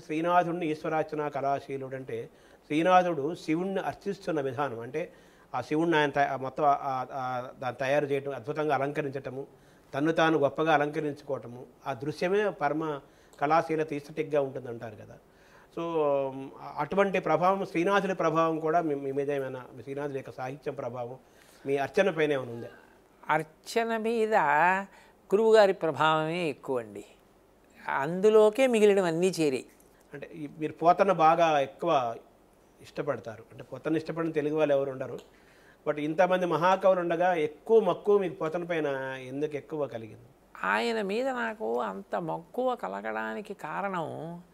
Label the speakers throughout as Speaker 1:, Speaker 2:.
Speaker 1: శ్రీనాథుడిని ఈశ్వరార్చన కళాశీలుడు అంటే శ్రీనాథుడు శివుణ్ణి అర్చిస్తున్న విధానం అంటే ఆ శివుణ్ణి ఆయన తయ- ఆ మొత్తం ఆ- ఆ- ఆ దాన్ని తయారు చేయటం అద్భుతంగా అలంకరించటము తన్ను తాను గొప్పగా అలంకరించుకోవటము ఆ దృశ్యమే పరమ కళాశీలత ఈస్థెటిక్గా ఉంటుందంటారు కదా సో మ్, అటువంటి ప్రభావం శ్రీనాథుడి ప్రభావం కూడా మీ మీ మీద ఏమైనా మీ శ్రీనాథుడి యొక్క సాహిత్యం ప్రభావం మీ అర్చన పైన ఏమైనా ఉందా
Speaker 2: అర్చన మీద గురువుగారి ప్రభావమే ఎక్కువ అండి అందులోకే మిగిలినవన్నీ చేరాయి
Speaker 1: అంటే ఈ మీరు పోతన బాగా ఎక్కువ ఇష్టపడతారు అంటే పోతన ఇష్టపడిన తెలుగు వాళ్ళు ఎవరు ఉండరు బట్ ఇంతమంది మహాకవులు ఉండగా ఎక్కువ మక్కువ మీకు పోతన పైన ఎందుకు ఎక్కువ కలిగింది
Speaker 2: ఆయన మీద నాకు అంత మక్కువ కలగడానికి కారణం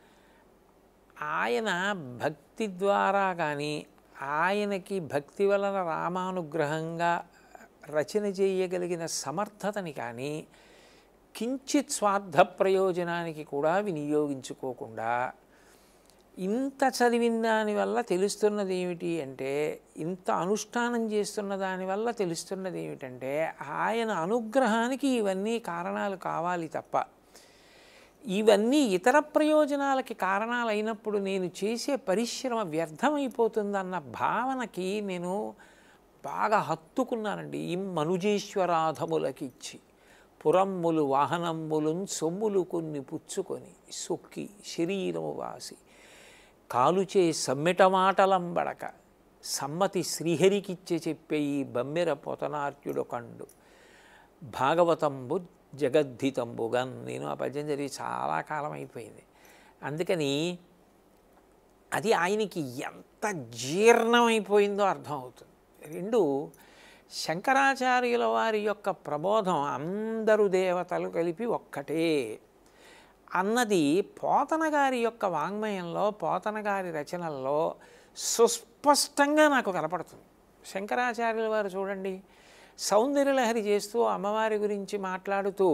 Speaker 2: ఆయన భక్తి ద్వారా కానీ ఆయనకి భక్తి వలన రామానుగ్రహంగా రచన చేయగలిగిన సమర్థతని కానీ కించిత్ స్వార్థ ప్రయోజనానికి కూడా వినియోగించుకోకుండా ఇంత చదివిన దానివల్ల తెలుస్తున్నది ఏమిటి అంటే ఇంత అనుష్ఠానం చేస్తున్న దానివల్ల తెలుస్తున్నది ఏమిటంటే ఆయన అనుగ్రహానికి ఇవన్నీ కారణాలు కావాలి తప్ప ఇవన్నీ ఇతర ప్రయోజనాలకి కారణాలు అయినప్పుడు నేను చేసే పరిశ్రమ వ్యర్థమైపోతుందన్న భావనకి నేను బాగా హత్తుకున్నానండి ఈ మనుజేశ్వరాధములకిచ్చి పురమ్ములు వాహనమ్ములున్ సొమ్ములు కొన్ని పుచ్చుకొని సొక్కి శరీరము వాసి కాలుచే సమ్మెట మాటలంబడక సమ్మతి శ్రీహరికిచ్చే చెప్పే ఈ బమ్మెర పొతనార్యుడు కండు భాగవతంబు జగద్ధితంబుగన్ నేను ఆ పద్యం చదివి చాలా కాలం అయిపోయింది అందుకని అది ఆయనకి ఎంత జీర్ణమైపోయిందో అర్థమవుతుంది రెండు శంకరాచార్యుల వారి యొక్క ప్రబోధం అందరు దేవతలు కలిపి ఒక్కటే అన్నది పోతన గారి యొక్క వాంగ్మయంలో పోతన గారి రచనల్లో సుస్పష్టంగా నాకు కనపడుతుంది శంకరాచార్యుల వారు చూడండి సౌందర్యలహరి చేస్తూ అమ్మవారి గురించి మాట్లాడుతూ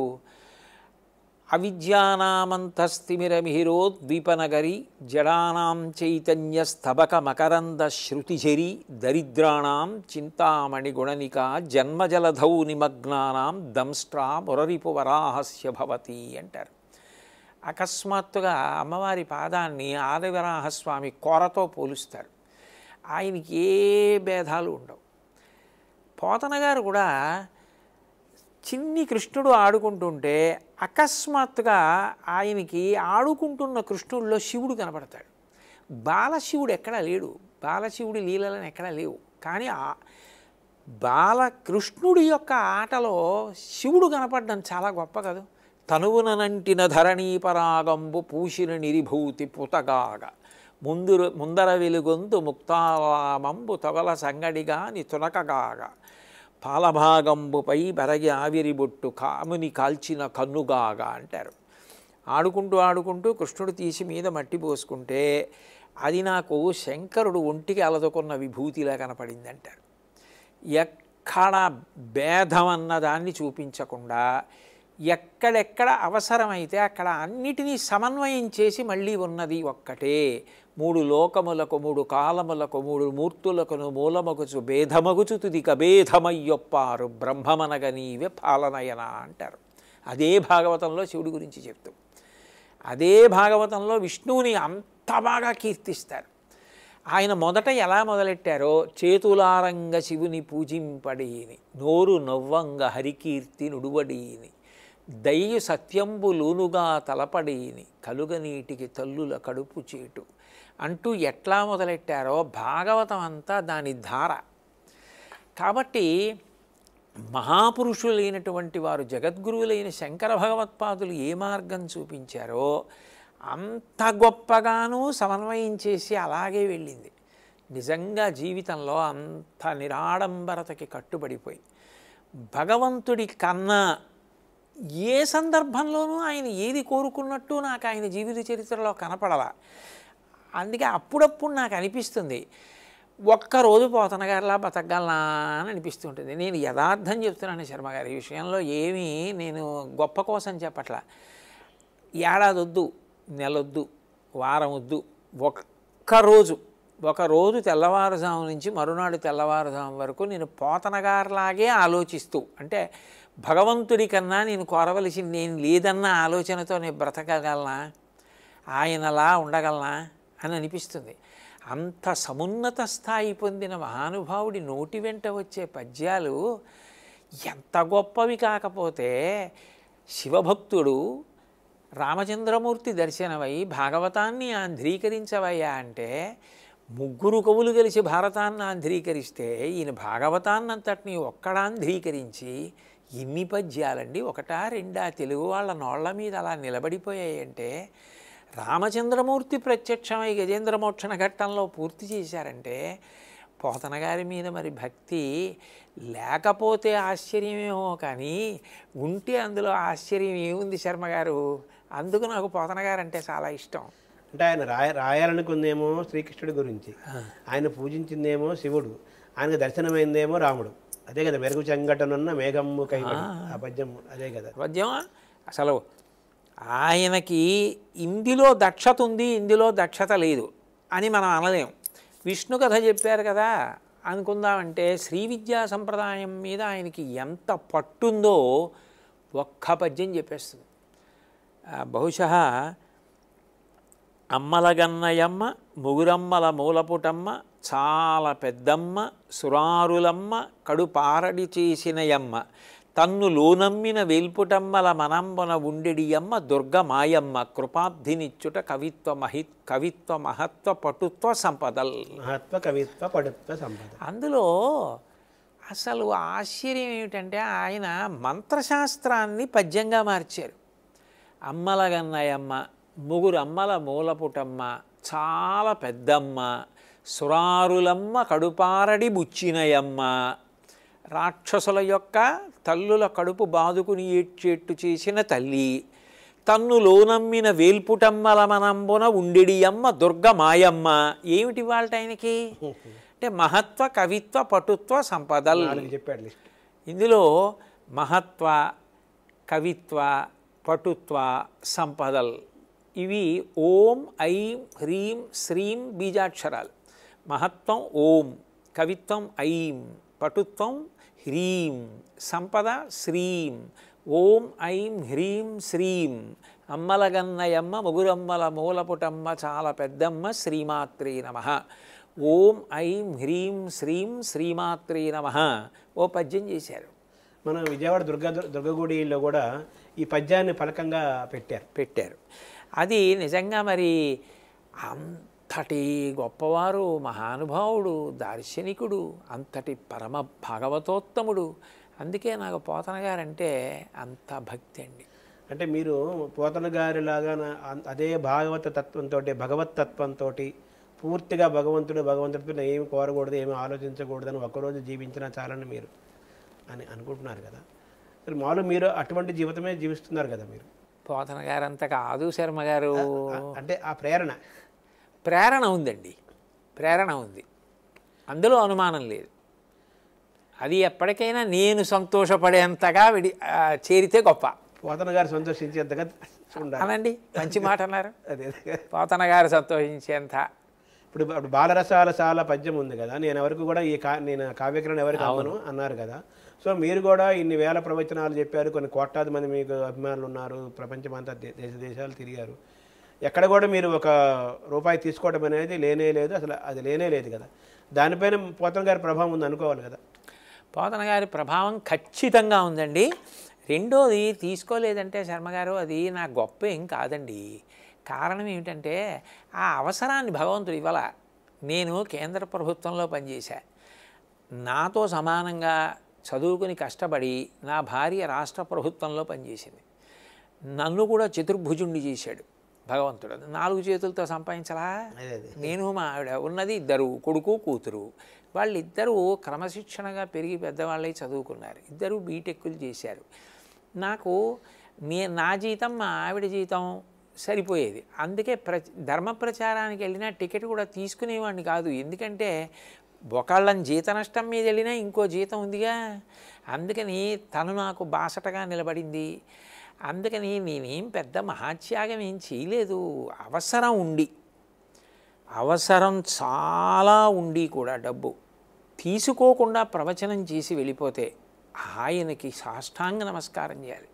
Speaker 2: అవిద్యానామంతస్తిమిరమిహిరోద్వీపనగరి జడానాం చైతన్య స్తబక మకరంద శృతిజరి దరిద్రాణం చింతామణి గుణనిక జన్మజలధౌ నిమగ్నానాం దంష్ట్రా మురరిపు వరాహస్య భవతి అంటారు అకస్మాత్తుగా అమ్మవారి పాదాన్ని ఆదివరాహస్వామి కోరతో పోలుస్తారు ఆయనకి ఏ భేదాలు ఉండవు పోతన గారు కూడా చిన్ని కృష్ణుడు ఆడుకుంటుంటే అకస్మాత్తుగా ఆయనకి ఆడుకుంటున్న కృష్ణుడిలో శివుడు కనపడతాడు బాలశివుడు ఎక్కడా లేడు బాలశివుడి లీలలను ఎక్కడా లేవు కానీ ఆ బాలకృష్ణుడి యొక్క ఆటలో శివుడు కనపడడం చాలా గొప్ప కదా తనువుననంటిన ధరణీపరాగంబు పూసిన నిరిభూతి పుతగాగ ముందు ముందర వెలుగొందు ముక్తారామంబు తొగల సంగడిగాని తునకగాగ పాలభాగంబుపై బరగి ఆవిరిబొట్టు కాముని కాల్చిన కన్నుగాగా అంటారు ఆడుకుంటూ ఆడుకుంటూ కృష్ణుడు తీసి మీద మట్టి పోసుకుంటే అది నాకు శంకరుడు ఒంటికి అలదుకున్న విభూతిలా కనపడింది అంటారు ఎక్కడ భేదం అన్న దాన్ని చూపించకుండా ఎక్కడెక్కడ అవసరమైతే అక్కడ అన్నిటినీ సమన్వయం చేసి మళ్ళీ ఉన్నది ఒక్కటే మూడు లోకములకు మూడు కాలములకు మూడు మూర్తులకును మూలమగుచు భేదమగుచు తుది కభేదమయ్యొప్పారు బ్రహ్మమనగ నీవే పాలనయన అంటారు అదే భాగవతంలో శివుడి గురించి చెప్తూ అదే భాగవతంలో విష్ణువుని అంత బాగా కీర్తిస్తారు ఆయన మొదట ఎలా మొదలెట్టారో చేతులారంగ శివుని పూజింపడీని నోరు నవ్వంగ హరికీర్తి నుడువడీని దయ్యు సత్యంబులూనుగా తలపడీని కలుగనీటికి తల్లుల కడుపు చేటు అంటూ ఎట్లా మొదలెట్టారో భాగవతం అంతా దాని ధార కాబట్టి మహాపురుషులైనటువంటి వారు జగద్గురువులైన శంకర భగవత్పాదులు ఏ మార్గం చూపించారో అంత గొప్పగాను సమన్వయం చేసి అలాగే వెళ్ళింది నిజంగా జీవితంలో అంత నిరాడంబరతకి కట్టుబడిపోయి భగవంతుడి కన్నా ఏ సందర్భంలోనూ ఆయన ఏది కోరుకున్నట్టు నాకు ఆయన జీవిత చరిత్రలో కనపడలా అందుకే అప్పుడప్పుడు నాకు అనిపిస్తుంది ఒక్కరోజు పోతన గారిలా బతకగలనా అని అనిపిస్తుంటుంది నేను యథార్థం చెప్తున్నాను శర్మ గారి ఈ విషయంలో ఏమీ నేను గొప్ప కోసం చెప్పట్లా ఏడాది వద్దు నెలొద్దు వారం వద్దు ఒక్కరోజు ఒకరోజు తెల్లవారుజాము నుంచి మరునాడు తెల్లవారుజాము వరకు నేను పోతనగారిలాగే ఆలోచిస్తూ అంటే భగవంతుడి కన్నా నేను కోరవలసింది నేను లేదన్న ఆలోచనతో నేను బ్రతకగలనా ఆయనలా ఉండగలనా అని అనిపిస్తుంది అంత సమున్నత స్థాయి పొందిన మహానుభావుడి నోటి వెంట వచ్చే పద్యాలు ఎంత గొప్పవి కాకపోతే శివభక్తుడు రామచంద్రమూర్తి దర్శనమై భాగవతాన్ని ఆంధ్రీకరించవయ్యా అంటే ముగ్గురు కవులు కలిసి భారతాన్ని ఆంధ్రీకరిస్తే ఈయన భాగవతాన్నంతటిని ఒక్కడాంధ్రీకరించి ఎన్ని పద్యాలండి ఒకటా రెండా తెలుగు వాళ్ళ నోళ్ల మీద అలా నిలబడిపోయాయంటే రామచంద్రమూర్తి ప్రత్యక్షమై గజేంద్ర మోక్షణ ఘట్టంలో పూర్తి చేశారంటే పోతన గారి మీద మరి భక్తి లేకపోతే ఆశ్చర్యమేమో కానీ ఉంటే అందులో ఆశ్చర్యం ఏముంది శర్మ గారు అందుకు నాకు పోతన గారు అంటే చాలా ఇష్టం
Speaker 1: అంటే ఆయన రాయ రాయాలనుకుందేమో శ్రీకృష్ణుడి గురించి ఆయన పూజించిందేమో శివుడు ఆయనకు దర్శనమైందేమో రాముడు అదే కదా మెరుగు చెంగటనున్న మేఘమ్ము కైబడి ఆ పద్యం అదే కదా
Speaker 2: పద్యం అసలు ఆయనకి ఇందులో దక్షత ఉంది ఇందులో దక్షత లేదు అని మనం అనలేం విష్ణు కథ చెప్పారు కదా అనుకుందామంటే శ్రీ విద్యా సంప్రదాయం మీద ఆయనకి ఎంత పట్టుందో ఒక్క పద్యం చెప్పేస్తుంది ఆ, బహుశా అమ్మలగన్నయమ్మ ముగురమ్మల మూలపుటమ్మ చాలా పెద్దమ్మ సురారులమ్మ కడుపారడి చేసినయమ్మ తన్ను లోనమ్మిన వేల్పుటమ్మల మనంబన ఉండెడియమ్మ దుర్గ మాయమ్మ కృపాబ్ధినిచ్చుట కవిత్వ మహి కవిత్వ మహత్వ పటుత్వ సంపదల్
Speaker 1: మహత్వ కవిత్వ పడుత్వ సంపద
Speaker 2: అందులో అసలు ఆశ్చర్యం ఏమిటంటే ఆయన మంత్రశాస్త్రాన్ని పద్యంగా మార్చారు అమ్మలగన్నయమ్మ ముగ్గురు అమ్మల మూలపుటమ్మ చాలా పెద్దమ్మ సురారులమ్మ కడుపారడి బుచ్చినయమ్మ రాక్షసుల యొక్క తల్లుల కడుపు బాదుకుని ఏడ్చేట్టు చేసిన తల్లి తన్ను లోనమ్మిన వేల్పుటమ్మల మనంబున ఉండెడియమ్మ దుర్గ మాయమ్మ ఏమిటి వాళ్ళ ఆయనకి అంటే మహత్వ కవిత్వ పటుత్వ సంపదల్
Speaker 1: నాలుగు చెప్పాడు లిస్ట్
Speaker 2: ఇందులో మహత్వ కవిత్వ పటుత్వ సంపదల్ ఇవి ఓం ఐం హ్రీం శ్రీం బీజాక్షరాలు మహత్వం ఓం కవిత్వం ఐం పటుత్వం హ్రీం సంపద శ్రీం ఓం ఐం హ్రీం శ్రీం అమ్మలగన్నయమ్మ ముగురమ్మల మూలపుటమ్మ చాలా పెద్దమ్మ శ్రీమాత్రే నమ ఓం ఐం హ్రీం శ్రీం శ్రీమాత్రే నమ ఓ పద్యం చేశారు
Speaker 1: మన విజయవాడ దుర్గా దుర్గగుడిలో కూడా ఈ పద్యాన్ని ఫలకంగా పెట్టారు
Speaker 2: పెట్టారు అది నిజంగా మరి అంతటి గొప్పవారు మహానుభావుడు దార్శనికుడు అంతటి పరమ భాగవతోత్తముడు అందుకే నాకు పోతన గారంటే అంత భక్తి అండి
Speaker 1: అంటే మీరు పోతన గారిలాగా నా- అం- అదే భాగవత తత్వంతో భగవత్ తత్వంతో పూర్తిగా భగవంతుడు భగవంతుడితో ఏమి కోరకూడదు ఏమి ఆలోచించకూడదని ఒక్కరోజు జీవించినా చాలని మీరు అని అనుకుంటున్నారు కదా మరి మామూలు మీరు అటువంటి జీవితమే జీవిస్తున్నారు కదా మీరు
Speaker 2: పోతన గారంత కాదు శర్మ గారు
Speaker 1: అ- అంటే ఆ ప్రేరణ
Speaker 2: ప్రేరణ ఉందండి ప్రేరణ ఉంది అందులో అనుమానం లేదు అది ఎప్పటికైనా నేను సంతోషపడేంతగా విడి ఆ, చేరితే గొప్ప
Speaker 1: పోతన గారు సంతోషించేంతగా ఉండాలి
Speaker 2: అనండి మంచి మాట అన్నారు
Speaker 1: అదే
Speaker 2: పోతన గారు సంతోషించేంత
Speaker 1: ఇప్పుడు ఇప్పుడు బాలరసాల సాల పద్యం ఉంది కదా నేను ఎవరికి కూడా ఈ కా నేను కావ్యకరణ ఎవరికి అమ్మను అన్నారు కదా సో మీరు కూడా ఇన్ని వేల ప్రవచనాలు చెప్పారు కొన్ని కోట్లాది మంది మీకు అభిమానులు ఉన్నారు ప్రపంచమంతా దే- దేశ దేశాలు తిరిగారు ఎక్కడ కూడా మీరు ఒక రూపాయి తీసుకోవడం అనేది లేనే లేదు అసలు అది లేనే లేదు కదా దానిపైన పోతన గారి ప్రభావం ఉంది అనుకోవాలి కదా
Speaker 2: పోతన గారి ప్రభావం ఖచ్చితంగా ఉందండి రెండోది తీసుకోలేదంటే శర్మగారు అది నా గొప్ప ఏం కాదండి కారణం ఏమిటంటే ఆ అవసరాన్ని భగవంతుడు ఇవ్వాల నేను కేంద్ర ప్రభుత్వంలో పనిచేశా నాతో సమానంగా చదువుకుని కష్టపడి నా భార్య రాష్ట్ర ప్రభుత్వంలో పనిచేసింది నన్ను కూడా చతుర్భుజుండి చేశాడు భగవంతుడు నాలుగు చేతులతో సంపాదించలా
Speaker 1: అదే అదే
Speaker 2: నేను మా ఆవిడ ఉన్నది ఇద్దరు కొడుకు కూతురు వాళ్ళిద్దరూ క్రమశిక్షణగా పెరిగి పెద్దవాళ్ళై చదువుకున్నారు ఇద్దరు బీటెక్కులు చేశారు నాకు నే నా జీతం మా ఆవిడ జీతం సరిపోయేది అందుకే ప్ర ధర్మ ప్రచారానికి వెళ్ళినా టికెట్ కూడా తీసుకునేవాడిని కాదు ఎందుకంటే ఒకళ్ళని జీత నష్టం మీద వెళ్ళినా ఇంకో జీతం ఉందిగా అందుకని తను నాకు బాసటగా నిలబడింది అందుకని నేనేం పెద్ద మహాత్యాగం ఏం చేయలేదు అవసరం ఉండి అవసరం చాలా ఉండి కూడా డబ్బు తీసుకోకుండా ప్రవచనం చేసి వెళ్ళిపోతే ఆయనకి సాష్టాంగ నమస్కారం చేయాలి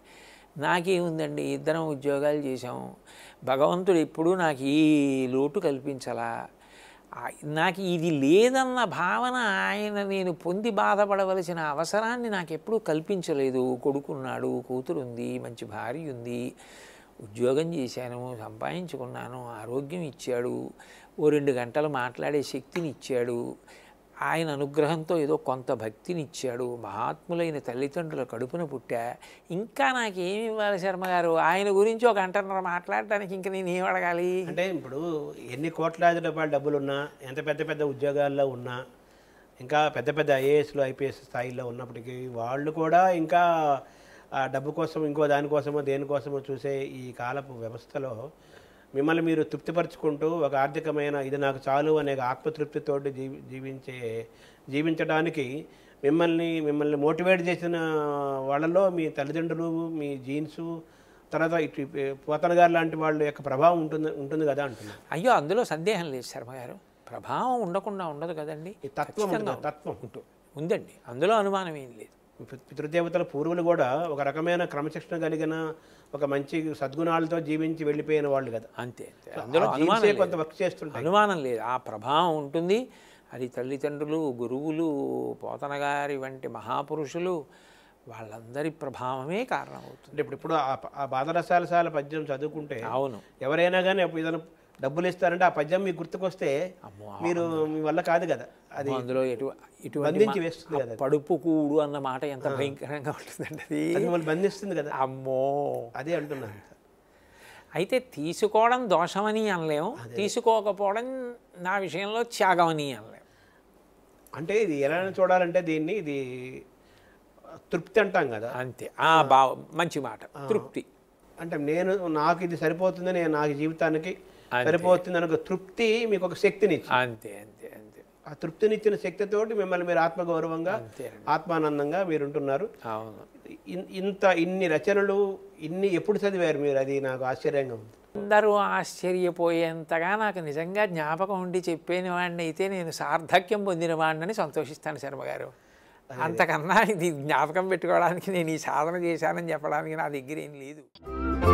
Speaker 2: నాకేముందండి ఇద్దరం ఉద్యోగాలు చేసాం భగవంతుడు ఎప్పుడూ నాకు ఈ లోటు కల్పించలా ఆ- నాకు ఇది లేదన్న భావన ఆయన నేను పొంది బాధపడవలసిన అవసరాన్ని నాకు ఎప్పుడూ కల్పించలేదు కొడుకున్నాడు కూతురు ఉంది మంచి భార్య ఉంది ఉద్యోగం చేశాను సంపాదించుకున్నాను ఆరోగ్యం ఇచ్చాడు ఓ రెండు గంటలు మాట్లాడే శక్తిని ఇచ్చాడు ఆయన అనుగ్రహంతో ఏదో కొంత భక్తిని ఇచ్చాడు మహాత్ములైన తల్లిదండ్రుల కడుపున పుట్టా ఇంకా నాకేమి ఇవ్వాలి శర్మ గారు ఆయన గురించి ఒక గంటన్నర మాట్లాడడానికి ఇంకా నేను ఏం అడగాలి
Speaker 1: అంటే ఇప్పుడు ఎన్ని కోట్లాది రూపాయల డబ్బులు ఉన్నా ఎంత పెద్ద పెద్ద ఉద్యోగాల్లో ఉన్నా ఇంకా పెద్ద పెద్ద ఐఏఎస్లు ఐపీఎస్ స్థాయిలో ఉన్నప్పటికీ వాళ్ళు కూడా ఇంకా ఆ డబ్బు కోసం ఇంకో దానికోసమో దేనికోసమో చూసే ఈ కాలపు వ్యవస్థలో మిమ్మల్ని మీరు తృప్తిపరచుకుంటూ ఒక ఆర్థికమైన ఇది నాకు చాలు అనే ఆత్మతృప్తితోటి జీవి జీవించే జీవించడానికి మిమ్మల్ని మిమ్మల్ని మోటివేట్ చేసిన వాళ్ళలో మీ తల్లిదండ్రులు మీ జీన్సు తర్వాత ఇటు పోతన గారు లాంటి వాళ్ళ యొక్క ప్రభావం ఉంటుంది ఉంటుంది కదా అంటున్నాను
Speaker 2: అయ్యో అందులో సందేహం లేదు శర్మ గారు ప్రభావం ఉండకుండా ఉండదు కదండి
Speaker 1: ఈ తత్వం ఉంది కదా, తత్వం
Speaker 2: ఉంటుంది ఉందండి అందులో అనుమానం ఏం లేదు
Speaker 1: పి- పితృదేవతల పూర్వులు కూడా ఒక రకమైన క్రమశిక్షణ కలిగిన ఒక మంచి సద్గుణాలతో జీవించి వెళ్ళిపోయిన వాళ్ళు కదా
Speaker 2: అంతే అంతే అందులో
Speaker 1: ఆ
Speaker 2: అనుమానం
Speaker 1: జీన్సే
Speaker 2: లేదు.
Speaker 1: కొంత వర్క్ చేస్తుంటాయి
Speaker 2: అనుమానం లేదు ఆ ప్రభావం ఉంటుంది అది తల్లిదండ్రులు గురువులు పోతనగారి వంటి మహాపురుషులు వాళ్ళందరి ప్రభావమే కారణమవుతుంది
Speaker 1: అంటే ఇప్పుడు ఇప్పుడు ఆ ప- ఆ బాధరసాలసాల పద్యం చదువుకుంటే
Speaker 2: అవును
Speaker 1: ఎవరైనా కానీ ఏదైనా డబ్బులు ఇస్తారంటే ఆ పద్యం మీకు గుర్తుకొస్తే
Speaker 2: అమ్మో,
Speaker 1: మీరు మీ వల్ల కాదు కదా అది
Speaker 2: అందులో ఎటు ఇటువంటి
Speaker 1: బంధించి
Speaker 2: మా-
Speaker 1: వేస్తుంది కదా అది.
Speaker 2: పడుపు కూడు అన్న మాట ఎంత భయంకరంగా ఉంటుందండి అది
Speaker 1: అది మిమ్మల్ని బంధిస్తుంది కదా
Speaker 2: అమ్మో
Speaker 1: అదే అంటున్నాను
Speaker 2: అయితే తీసుకోవడం దోషమని అనలేము తీసుకోకపోవడం నా విషయంలో త్యాగమని అనలేము
Speaker 1: అంటే ఇది ఎలా చూడాలంటే దీన్ని ఇది తృప్తి అంటాం కదా
Speaker 2: అంతే ఆ బా మంచి మాట తృప్తి
Speaker 1: అంటే నేను నాకు ఇది సరిపోతుంది నేను నాకు జీవితానికి
Speaker 2: అంతే.
Speaker 1: సరిపోతుంది అనే ఒక తృప్తి మీకు ఒక శక్తిని ఇచ్చింది.
Speaker 2: అంతే అంతే అంతే
Speaker 1: ఆ తృప్తినిచ్చిన శక్తితోటి మిమ్మల్ని మీరు ఆత్మగౌరవంగా
Speaker 2: అంతేనండి.
Speaker 1: ఆత్మానందంగా మీరు ఉంటున్నారు
Speaker 2: అవును
Speaker 1: ఇన్- ఇంత ఇన్ని రచనలు ఇన్ని ఎప్పుడు చదివారు మీరు అది నాకు ఆశ్చర్యంగా ఉంది
Speaker 2: అందరూ ఆశ్చర్యపోయేంతగా నాకు నిజంగా జ్ఞాపకం ఉండి చెప్పిన వాడిని అయితే నేను సార్థక్యం పొందిన వాడిని సంతోషిస్తాను శర్మ గారు అంతకన్నా ఇది జ్ఞాపకం పెట్టుకోవడానికి నేను ఈ సాధన చేశానని చెప్పడానికి నా దగ్గర ఏం లేదు